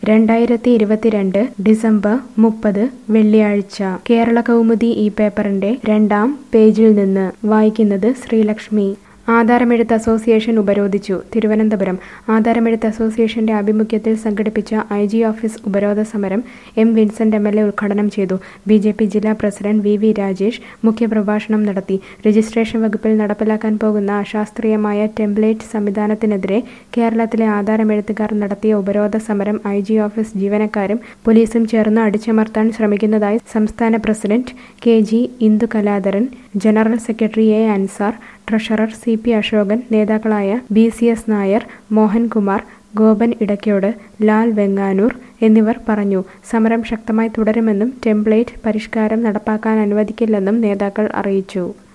രണ്ടായിരത്തി ഇരുപത്തിരണ്ട് ഡിസംബർ മുപ്പത് വെള്ളിയാഴ്ച കേരള കൗമുദി ഈ പേപ്പറിന്റെ രണ്ടാം പേജിൽ നിന്ന് വായിക്കുന്നത് ശ്രീലക്ഷ്മി ആധാരമെഴുത്ത് അസോസിയേഷൻ ഉപരോധിച്ചു തിരുവനന്തപുരം ആധാരമെഴുത്ത് അസോസിയേഷന്റെ ആഭിമുഖ്യത്തിൽ സംഘടിപ്പിച്ച ഐ ജി ഓഫീസ് ഉപരോധ സമരം M Vincent M L A ഉദ്ഘാടനം ചെയ്തു ബി ജെ പി ജില്ലാ പ്രസിഡന്റ് വി വി രാജേഷ് മുഖ്യപ്രഭാഷണം നടത്തി രജിസ്ട്രേഷൻ വകുപ്പിൽ നടപ്പിലാക്കാൻ പോകുന്ന അശാസ്ത്രീയമായ ടെംപ്ലേറ്റ് സംവിധാനത്തിനെതിരെ കേരളത്തിലെ ആധാരമെഴുത്തുകാർ നടത്തിയ ഉപരോധ സമരം ഐ ജി ഓഫീസ് ജീവനക്കാരും പോലീസും ചേർന്ന് അടിച്ചമർത്താൻ ശ്രമിക്കുന്നതായി സംസ്ഥാന president K G Indu Kaladharan general secretary A Ansar treasurer C P Ashokan നേതാക്കളായ B C S Nair Mohankumar Gopan Idaykode Lal Venganoor എന്നിവർ പറഞ്ഞു സമരം ശക്തമായി തുടരുമെന്നും ടെംപ്ലേറ്റ് പരിഷ്കാരം നടപ്പാക്കാൻ അനുവദിക്കില്ലെന്നും നേതാക്കൾ അറിയിച്ചു